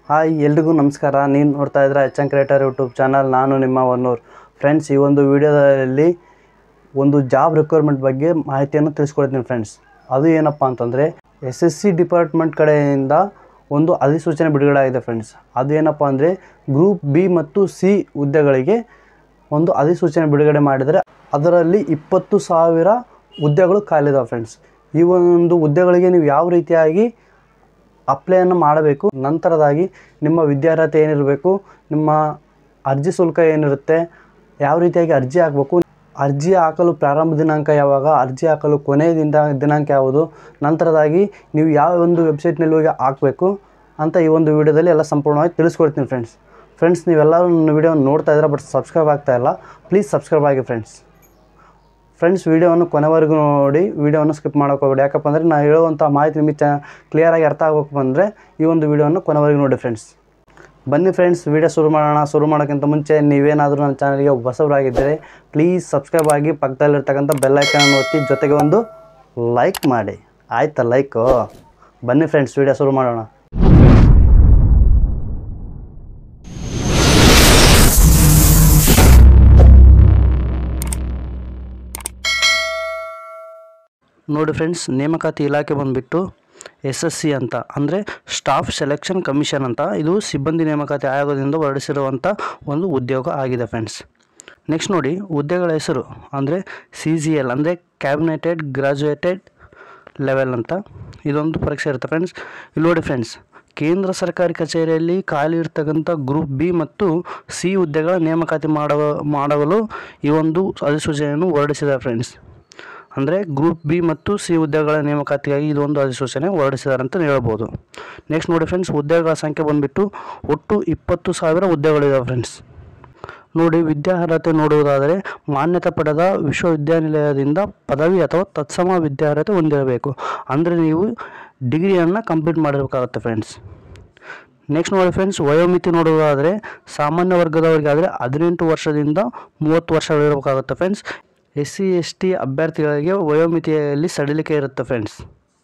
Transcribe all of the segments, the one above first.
hi ಎಲ್ರಿಗೂ ನಮಸ್ಕಾರ ನೀನು ನೋಡ್ತಾ ಇದ್ರೆ H N creator YouTube channel ನಾನು ನಿಮ್ಮ ಒನ್ನೂರ್ ಫ್ರೆಂಡ್ಸ್ ಈ ಒಂದು ವಿಡಿಯೋದಲ್ಲಿ ಒಂದು ಜಾಬ್ ರಿಕ್ವೈರ್ಮೆಂಟ್ ಬಗ್ಗೆ ಮಾಹಿತಿಯನ್ನು ತಿಳಿಸ್ಕೊಡ್ತೀನಿ ಫ್ರೆಂಡ್ಸ್ ಅದು ಏನಪ್ಪ ಅಂತಂದರೆ ಎಸ್ ಎಸ್ ಸಿ ಡಿಪಾರ್ಟ್ಮೆಂಟ್ ಕಡೆಯಿಂದ ಒಂದು ಅಧಿಸೂಚನೆ ಬಿಡುಗಡೆ ಆಗಿದೆ ಫ್ರೆಂಡ್ಸ್ ಅದು ಏನಪ್ಪ ಅಂದರೆ ಗ್ರೂಪ್ ಬಿ ಮತ್ತು ಸಿ ಹುದ್ದೆಗಳಿಗೆ ಒಂದು ಅಧಿಸೂಚನೆ ಬಿಡುಗಡೆ ಮಾಡಿದರೆ ಅದರಲ್ಲಿ ಇಪ್ಪತ್ತು ಸಾವಿರ ಹುದ್ದೆಗಳು ಖಾಲಿದಾವೆ ಫ್ರೆಂಡ್ಸ್ ಈ ಒಂದು ಹುದ್ದೆಗಳಿಗೆ ನೀವು ಯಾವ ರೀತಿಯಾಗಿ ಅಪ್ಲೈಯನ್ನು ಮಾಡಬೇಕು ನಂತರದಾಗಿ ನಿಮ್ಮ ವಿದ್ಯಾರ್ಹತೆ ಏನಿರಬೇಕು ನಿಮ್ಮ ಅರ್ಜಿ ಶುಲ್ಕ ಏನಿರುತ್ತೆ ಯಾವ ರೀತಿಯಾಗಿ ಅರ್ಜಿ ಹಾಕಬೇಕು ಅರ್ಜಿ ಹಾಕಲು ಪ್ರಾರಂಭ ದಿನಾಂಕ ಯಾವಾಗ ಅರ್ಜಿ ಹಾಕಲು ಕೊನೆಯ ದಿನ ದಿನಾಂಕ ಯಾವುದು ನಂತರದಾಗಿ ನೀವು ಯಾವ ಒಂದು ವೆಬ್ಸೈಟ್ನಲ್ಲಿ ಹೋಗಿ ಹಾಕಬೇಕು ಅಂತ ಈ ಒಂದು ವಿಡಿಯೋದಲ್ಲಿ ಎಲ್ಲ ಸಂಪೂರ್ಣವಾಗಿ ತಿಳಿಸ್ಕೊಡ್ತೀನಿ ಫ್ರೆಂಡ್ಸ್ ಫ್ರೆಂಡ್ಸ್ ನೀವೆಲ್ಲರೂ ನನ್ನ ವಿಡಿಯೋ ನೋಡ್ತಾ ಇದ್ದೀರಾ ಬಟ್ ಸಬ್ಸ್ಕ್ರೈಬ್ ಆಗ್ತಾ ಇಲ್ಲ ಪ್ಲೀಸ್ ಸಬ್ಸ್ಕ್ರೈಬ್ ಆಗಿ ಫ್ರೆಂಡ್ಸ್ ಫ್ರೆಂಡ್ಸ್ ವೀಡಿಯೋವನ್ನು ಕೊನೆವರೆಗೂ ನೋಡಿ ವೀಡಿಯೋವನ್ನು ಸ್ಕಿಪ್ ಮಾಡೋಕೆ ಹೋಗಬೇಡಿ ಯಾಕಪ್ಪ ಅಂದರೆ ನಾನು ಹೇಳುವಂಥ ಮಾಹಿತಿ ನಿಮಗೆ ಚ ಕ್ಲಿಯರಾಗಿ ಅರ್ಥ ಆಗಬೇಕು ಅಂದರೆ ಈ ಒಂದು ವೀಡಿಯೋವನ್ನು ಕೊನೆವರೆಗೂ ನೋಡಿ ಫ್ರೆಂಡ್ಸ್ ಬನ್ನಿ ಫ್ರೆಂಡ್ಸ್ ವೀಡಿಯೋ ಶುರು ಮಾಡೋಣ ಶುರು ಮಾಡೋಕ್ಕಿಂತ ಮುಂಚೆ ನೀವೇನಾದರೂ ನನ್ನ ಚಾನಲ್ಗೆ ಹೊಸಬರಾಗಿದ್ದರೆ ಪ್ಲೀಸ್ ಸಬ್ಸ್ಕ್ರೈಬ್ ಆಗಿ ಪಕ್ಕದಲ್ಲಿರ್ತಕ್ಕಂಥ ಬೆಲ್ಲೈಕನ್ ಒತ್ತಿ ಜೊತೆಗೆ ಒಂದು ಲೈಕ್ ಮಾಡಿ ಆಯ್ತಾ ಲೈಕು ಬನ್ನಿ ಫ್ರೆಂಡ್ಸ್ ವೀಡಿಯೋ ಶುರು ಮಾಡೋಣ ನೋಡಿ ಫ್ರೆಂಡ್ಸ್ ನೇಮಕಾತಿ ಇಲಾಖೆ ಬಂದುಬಿಟ್ಟು ಎಸ್ ಎಸ್ ಸಿ ಅಂತ ಅಂದರೆ ಸ್ಟಾಫ್ ಸೆಲೆಕ್ಷನ್ ಕಮಿಷನ್ ಅಂತ ಇದು ಸಿಬ್ಬಂದಿ ನೇಮಕಾತಿ ಆಯೋಗದಿಂದ ಹೊರಡಿಸಿರುವಂಥ ಒಂದು ಉದ್ಯೋಗ ಆಗಿದೆ ಫ್ರೆಂಡ್ಸ್ ನೆಕ್ಸ್ಟ್ ನೋಡಿ ಹುದ್ದೆಗಳ ಹೆಸರು ಅಂದರೆ ಸಿ ಜಿ ಎಲ್ ಅಂದರೆ ಕ್ಯಾಬಿನೆಟೆಡ್ ಗ್ರಾಜುಯೇಟೆಡ್ ಲೆವೆಲ್ ಅಂತ ಇದೊಂದು ಪರೀಕ್ಷೆ ಇರುತ್ತೆ ಫ್ರೆಂಡ್ಸ್ ಇಲ್ಲಿ ನೋಡಿ ಫ್ರೆಂಡ್ಸ್ ಕೇಂದ್ರ ಸರ್ಕಾರಿ ಕಚೇರಿಯಲ್ಲಿ ಖಾಲಿ ಇರ್ತಕ್ಕಂಥ ಗ್ರೂಪ್ ಬಿ ಮತ್ತು ಸಿ ಹುದ್ದೆಗಳ ನೇಮಕಾತಿ ಮಾಡುವ ಮಾಡಲು ಈ ಒಂದು ಅಧಿಸೂಚನೆಯನ್ನು ಹೊರಡಿಸಿದ್ದಾರೆ ಫ್ರೆಂಡ್ಸ್ ಅಂದರೆ ಗ್ರೂಪ್ ಬಿ ಮತ್ತು ಸಿ ಹುದ್ದೆಗಳ ನೇಮಕಾತಿಗಾಗಿ ಇದೊಂದು ಅಧಿಸೂಚನೆ ಹೊರಡಿಸಿದ್ದಾರೆ ಅಂತ ಹೇಳ್ಬೋದು ನೆಕ್ಸ್ಟ್ ನೋಡಿ ಫ್ರೆಂಡ್ಸ್ ಹುದ್ದೆಗಳ ಸಂಖ್ಯೆ ಬಂದುಬಿಟ್ಟು ಒಟ್ಟು ಇಪ್ಪತ್ತು ಸಾವಿರ ಹುದ್ದೆಗಳಿದಾವೆ ಫ್ರೆಂಡ್ಸ್ ನೋಡಿ ವಿದ್ಯಾರ್ಹತೆ ನೋಡುವುದಾದರೆ ಮಾನ್ಯತೆ ಪಡೆದ ವಿಶ್ವವಿದ್ಯಾನಿಲಯದಿಂದ ಪದವಿ ಅಥವಾ ತತ್ಸಮ ವಿದ್ಯಾರ್ಹತೆ ಹೊಂದಿರಬೇಕು ಅಂದರೆ ನೀವು ಡಿಗ್ರಿಯನ್ನು ಕಂಪ್ಲೀಟ್ ಮಾಡಿರಬೇಕಾಗುತ್ತೆ ಫ್ರೆಂಡ್ಸ್ ನೆಕ್ಸ್ಟ್ ನೋಡಿ ಫ್ರೆಂಡ್ಸ್ ವಯೋಮಿತಿ ನೋಡುವುದಾದರೆ ಸಾಮಾನ್ಯ ವರ್ಗದವರಿಗಾದರೆ ಹದಿನೆಂಟು ವರ್ಷದಿಂದ ಮೂವತ್ತು ವರ್ಷಗಳಿರಬೇಕಾಗುತ್ತೆ friends S C S T ಅಭ್ಯರ್ಥಿಗಳಿಗೆ ವಯೋಮಿತಿಯಲ್ಲಿ ಸಡಿಲಿಕೆ ಇರುತ್ತೆ ಫ್ರೆಂಡ್ಸ್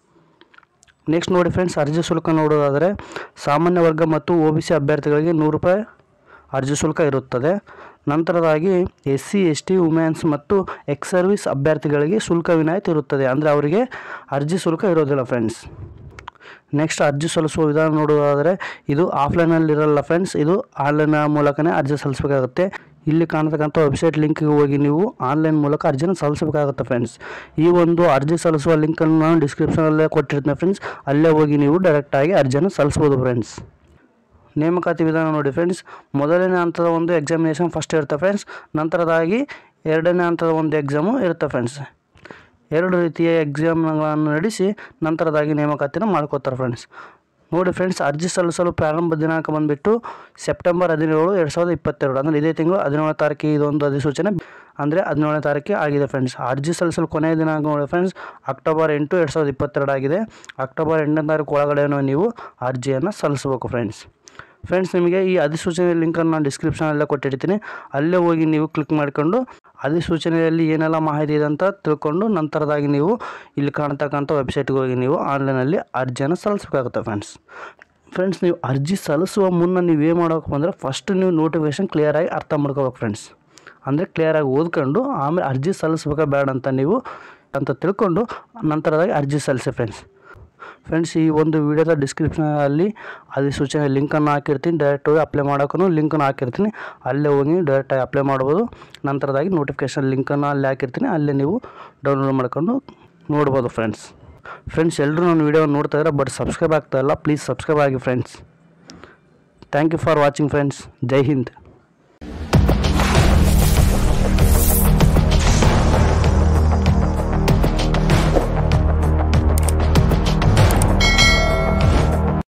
ನೆಕ್ಸ್ಟ್ ನೋಡಿ ಫ್ರೆಂಡ್ಸ್ ಅರ್ಜಿ ಶುಲ್ಕ ನೋಡೋದಾದರೆ ಸಾಮಾನ್ಯ ವರ್ಗ ಮತ್ತು ಒ ಬಿ ಸಿ ಅಭ್ಯರ್ಥಿಗಳಿಗೆ ನೂರು ರೂಪಾಯಿ ಅರ್ಜಿ ಶುಲ್ಕ ಇರುತ್ತದೆ ನಂತರದಾಗಿ S C S T women's ಮತ್ತು ಎಕ್ಸ್ ಸರ್ವಿಸ್ ಅಭ್ಯರ್ಥಿಗಳಿಗೆ ಶುಲ್ಕ ವಿನಾಯಿತಿ ಇರುತ್ತದೆ ಅಂದರೆ ಅವರಿಗೆ ಅರ್ಜಿ ಶುಲ್ಕ ಇರೋದಿಲ್ಲ ಫ್ರೆಂಡ್ಸ್ ನೆಕ್ಸ್ಟ್ ಅರ್ಜಿ ಸಲ್ಲಿಸುವ ವಿಧಾನ ನೋಡೋದಾದರೆ ಇದು ಆಫ್ಲೈನಲ್ಲಿ ಇರಲ್ಲ ಫ್ರೆಂಡ್ಸ್ ಇದು ಆನ್ಲೈನ್ ಮೂಲಕನೇ ಅರ್ಜಿ ಸಲ್ಲಿಸಬೇಕಾಗುತ್ತೆ ಇಲ್ಲಿ ಕಾಣತಕ್ಕಂಥ ವೆಬ್ಸೈಟ್ ಲಿಂಕ್ಗೆ ಹೋಗಿ ನೀವು ಆನ್ಲೈನ್ ಮೂಲಕ ಅರ್ಜಿನ ಸಲ್ಲಿಸಬೇಕಾಗುತ್ತೆ ಫ್ರೆಂಡ್ಸ್ ಈ ಒಂದು ಅರ್ಜಿ ಸಲ್ಲಿಸುವ ಲಿಂಕನ್ನು ನಾನು ಡಿಸ್ಕ್ರಿಪ್ಷನಲ್ಲೇ ಕೊಟ್ಟಿರ್ತೀನಿ ಫ್ರೆಂಡ್ಸ್ ಅಲ್ಲೇ ಹೋಗಿ ನೀವು ಡೈರೆಕ್ಟಾಗಿ ಅರ್ಜಿಯನ್ನು ಸಲ್ಲಿಸ್ಬೋದು ಫ್ರೆಂಡ್ಸ್ ನೇಮಕಾತಿ ವಿಧಾನ ನೋಡಿ ಫ್ರೆಂಡ್ಸ್ ಮೊದಲನೇ ಹಂತದ ಒಂದು ಎಕ್ಸಾಮಿನೇಷನ್ ಫಸ್ಟ್ ಇರುತ್ತೆ ಫ್ರೆಂಡ್ಸ್ ನಂತರದಾಗಿ ಎರಡನೇ ಹಂತದ ಒಂದು ಎಕ್ಸಾಮು ಇರುತ್ತೆ ಫ್ರೆಂಡ್ಸ್ ಎರಡು ರೀತಿಯ ಎಕ್ಸಾಮ್ಗಳನ್ನು ನಡೆಸಿ ನಂತರದಾಗಿ ನೇಮಕಾತಿನ ಮಾಡ್ಕೋತಾರೆ ಫ್ರೆಂಡ್ಸ್ ನೋಡಿ ಫ್ರೆಂಡ್ಸ್ ಅರ್ಜಿ ಸಲ್ಲಿಸಲು ಪ್ರಾರಂಭ ದಿನಾಂಕ ಬಂದುಬಿಟ್ಟು ಸೆಪ್ಟೆಂಬರ್ ಹದಿನೇಳು ಎರಡು ಸಾವಿರದ ಇಪ್ಪತ್ತೆರಡು ಅಂದರೆ ಇದೇ ತಿಂಗಳು ಹದಿನೇಳನೇ ತಾರೀಕಿಗೆ ಇದೊಂದು ಅಧಿಸೂಚನೆ ಅಂದರೆ ಹದಿನೇಳನೇ ತಾರೀಕಿಗೆ ಆಗಿದೆ ಫ್ರೆಂಡ್ಸ್ ಅರ್ಜಿ ಸಲ್ಲಿಸಲು ಕೊನೆಯ ದಿನಾಂಕ ನೋಡಿ ಫ್ರೆಂಡ್ಸ್ ಅಕ್ಟೋಬರ್ ಎಂಟು ಎರಡು ಸಾವಿರದ ಇಪ್ಪತ್ತೆರಡು ಆಗಿದೆ ಅಕ್ಟೋಬರ್ ಎಂಟನೇ ತಾರೀಕು ಒಳಗಡೆನೂ ನೀವು ಅರ್ಜಿಯನ್ನು ಸಲ್ಲಿಸಬೇಕು ಫ್ರೆಂಡ್ಸ್ ಫ್ರೆಂಡ್ಸ್ ನಿಮಗೆ ಈ ಅಧಿಸೂಚನೆ ಲಿಂಕನ್ನು ನಾನು ಡಿಸ್ಕ್ರಿಪ್ಷನಲ್ಲೇ ಕೊಟ್ಟಿರ್ತೀನಿ ಅಲ್ಲೇ ಹೋಗಿ ನೀವು ಕ್ಲಿಕ್ ಮಾಡಿಕೊಂಡು ಅಧಿಸೂಚನೆಯಲ್ಲಿ ಏನೆಲ್ಲ ಮಾಹಿತಿ ಇದೆ ಅಂತ ತಿಳ್ಕೊಂಡು ನಂತರದಾಗಿ ನೀವು ಇಲ್ಲಿ ಕಾಣ್ತಕ್ಕಂಥ ವೆಬ್ಸೈಟ್ಗೆ ಹೋಗಿ ನೀವು ಆನ್ಲೈನಲ್ಲಿ ಅರ್ಜಿಯನ್ನು ಸಲ್ಲಿಸಬೇಕಾಗುತ್ತೆ ಫ್ರೆಂಡ್ಸ್ ಫ್ರೆಂಡ್ಸ್ ನೀವು ಅರ್ಜಿ ಸಲ್ಲಿಸುವ ಮುನ್ನ ನೀವು ಏನು ಮಾಡೋಕೆ ಬಂದರೆ ಫಸ್ಟ್ ನೀವು ನೋಟಿಫಿಕೇಷನ್ ಕ್ಲಿಯರಾಗಿ ಅರ್ಥ ಮಾಡ್ಕೋಬೇಕು ಫ್ರೆಂಡ್ಸ್ ಅಂದರೆ ಕ್ಲಿಯರಾಗಿ ಓದ್ಕೊಂಡು ಆಮೇಲೆ ಅರ್ಜಿ ಸಲ್ಲಿಸ್ಬೇಕಾ ಬೇಡ ಅಂತ ನೀವು ಅಂತ ತಿಳ್ಕೊಂಡು ನಂತರದಾಗಿ ಅರ್ಜಿ ಸಲ್ಲಿಸಿ ಫ್ರೆಂಡ್ಸ್ ಫ್ರೆಂಡ್ಸ್ ಈ ಒಂದು ವಿಡಿಯೋದ ಡಿಸ್ಕ್ರಿಪ್ಷನಲ್ಲಿ ಅಧಿಸೂಚನೆ ಲಿಂಕನ್ನು ಹಾಕಿರ್ತೀನಿ ಡೈರೆಕ್ಟ್ ಹೋಗಿ ಅಪ್ಲೈ ಮಾಡೋಕ್ಕೂ ಲಿಂಕನ್ನು ಹಾಕಿರ್ತೀನಿ ಅಲ್ಲೇ ಹೋಗಿ ಡೈರೆಕ್ಟಾಗಿ ಅಪ್ಲೈ ಮಾಡ್ಬೋದು ನಂತರದಾಗಿ ನೋಟಿಫಿಕೇಷನ್ ಲಿಂಕನ್ನು ಅಲ್ಲಿ ಹಾಕಿರ್ತೀನಿ ಅಲ್ಲೇ ನೀವು ಡೌನ್ಲೋಡ್ ಮಾಡ್ಕೊಂಡು ನೋಡ್ಬೋದು ಫ್ರೆಂಡ್ಸ್ ಫ್ರೆಂಡ್ಸ್ ಎಲ್ಲರೂ ನನ್ನ ವೀಡಿಯೋ ನೋಡ್ತಾ ಇದ್ದಾರೆ ಬಟ್ ಸಬ್ಸ್ಕ್ರೈಬ್ ಆಗ್ತಾ ಇಲ್ಲ ಪ್ಲೀಸ್ ಸಬ್ಸ್ಕ್ರೈಬ್ ಆಗಿ friends thank you for watching friends ಜೈ ಹಿಂದ್